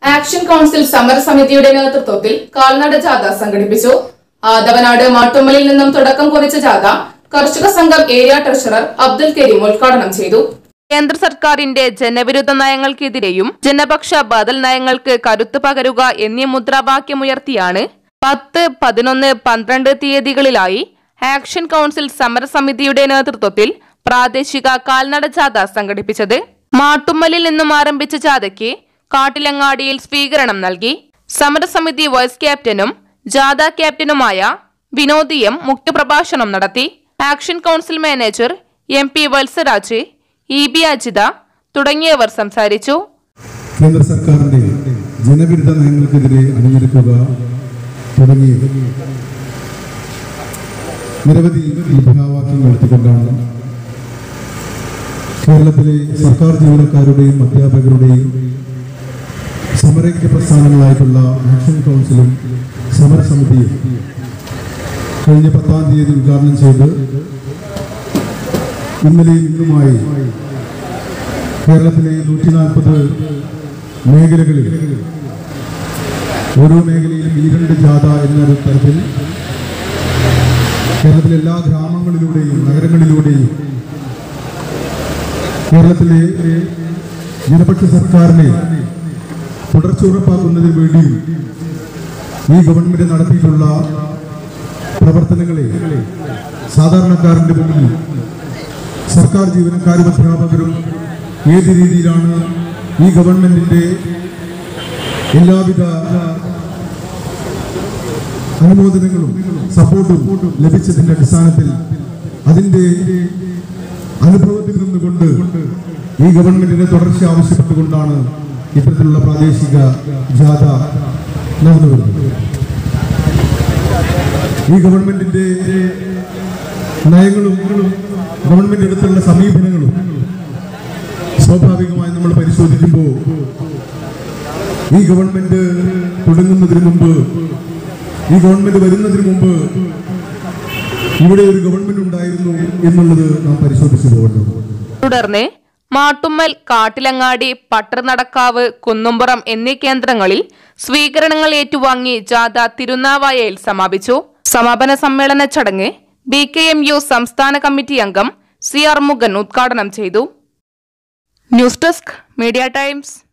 action council സമരസമിതിയുടെ നേതൃത്വത്തിൽ കാൽനട ജാഥ സംഘടിപ്പിച്ചു ആദവനാട് മാട്ടുമ്മലിൽ നിന്നും തുടക്കം കുറിച്ച ജാഥ കർഷക സംഘം ഏരിയ ട്രഷറർ അബ്ദുൽ കരീം ഉദ്ഘാടനം ചെയ്തു കേന്ദ്ര സർക്കാരിന്റെ ജനവിരുദ്ധ നയങ്ങൾക്കെതിരെയും ജനപക്ഷ ബദൽ നയങ്ങൾക്ക് കരുത്ത് പകരുക എന്നീ മുദ്രാവാക്യമുയർത്തിയാണ് പത്ത് പതിനൊന്ന് പന്ത്രണ്ട് തീയതികളിലായി ആക്ഷൻ കൗൺസിൽ സമരസമിതിയുടെ നേതൃത്വത്തിൽ പ്രാദേശിക കാൽനട ജാഥ സംഘടിപ്പിച്ചത് മാട്ടുമ്മലിൽ നിന്നും ആരംഭിച്ച ജാഥയ്ക്ക് കാട്ടിലങ്ങാടിയിൽ സ്വീകരണം നൽകി സമരസമിതി വൈസ് ക്യാപ്റ്റനും ജാഥ ക്യാപ്റ്റനുമായ വിനോദിയം മുഖ്യപ്രഭാഷണം നടത്തി action council manager M P Vatsaraj E B Ajitha തുടങ്ങിയവർ സംസാരിച്ചു കേന്ദ്ര സർക്കാരിന്റെ ജനവിരുദ്ധ നയങ്ങൾക്കെതിരെ അണിനിരക്കുക തുടങ്ങിയ നിരവധി മുദ്രാവാക്യങ്ങൾ എടുത്തുകൊണ്ടാണ് കേരളത്തിലെ സർക്കാർ ജീവനക്കാരുടെയും അധ്യാപകരുടെയും സമരൈക്യ പ്രസ്ഥാനങ്ങളായിട്ടുള്ള ആക്ഷൻ കൗൺസിലും സമരസമിതിയും കഴിഞ്ഞ പത്താം തീയതി ഉദ്ഘാടനം ചെയ്ത് ഇന്നലെയും ഇന്നുമായി കേരളത്തിലെ നൂറ്റി നാൽപ്പത് മേഖലകളിൽ ഓരോ മേഖലയിലും ഈ രണ്ട് ജാഥ എന്നൊരു തരത്തിൽ കേരളത്തിലെ എല്ലാ ഗ്രാമങ്ങളിലൂടെയും നഗരങ്ങളിലൂടെയും കേരളത്തിലെ ജനപക്ഷ സർക്കാരിനെ തുടർച്ച ഉറപ്പാക്കുന്നതിന് വേണ്ടിയും ഈ ഗവൺമെന്റ് നടത്തിയിട്ടുള്ള പ്രവർത്തനങ്ങളെ സാധാരണക്കാരന്റെ മുന്നിൽ സർക്കാർ ജീവനക്കാരും അധ്യാപകരും ഏത് രീതിയിലാണ് ഈ ഗവൺമെന്റിന്റെ എല്ലാവിധ അനുമോദനങ്ങളും സപ്പോർട്ടും ലഭിച്ചതിന്റെ അടിസ്ഥാനത്തിൽ അതിന്റെ അനുഭവത്തിൽ നിന്നുകൊണ്ട് ഈ ഗവൺമെന്റിന്റെ തുടർച്ച ആവശ്യപ്പെട്ടുകൊണ്ടാണ് ഇത്തരത്തിലുള്ള പ്രാദേശിക ജാഥ നടന്നു വരുന്നത് ഈ ഗവൺമെന്റിന്റെ നയങ്ങളും ഗവൺമെന്റ് എടുത്തുള്ള സമീപനങ്ങളും സ്വാഭാവികമായി നമ്മൾ പരിശോധിക്കുമ്പോൾ ഈ ഗവൺമെന്റ് തുടങ്ങുന്നതിന് മുമ്പ് ഈ ഗവൺമെന്റ് വരുന്നതിന് മുമ്പ് ഇവിടെ ഒരു ഗവൺമെന്റ് ഉണ്ടായിരുന്നു എന്നുള്ളത് നാം പരിശോധിച്ചു പോകണം തുടർന്ന് മാട്ടുമ്മൽ കാട്ടിലങ്ങാടി പട്ടർനടക്കാവ് കുന്നുംപുറം എന്നീ കേന്ദ്രങ്ങളിൽ സ്വീകരണങ്ങൾ ഏറ്റുവാങ്ങി ജാഥ തിരുനാവായയിൽ സമാപിച്ചു സമാപന സമ്മേളന ചടങ്ങ് ബി കെ എം യു സംസ്ഥാന കമ്മിറ്റി അംഗം സി ആർ മുഗൻ ഉദ്ഘാടനം ചെയ്തു ന്യൂസ് ഡെസ്ക് മീഡിയ ടൈംസ്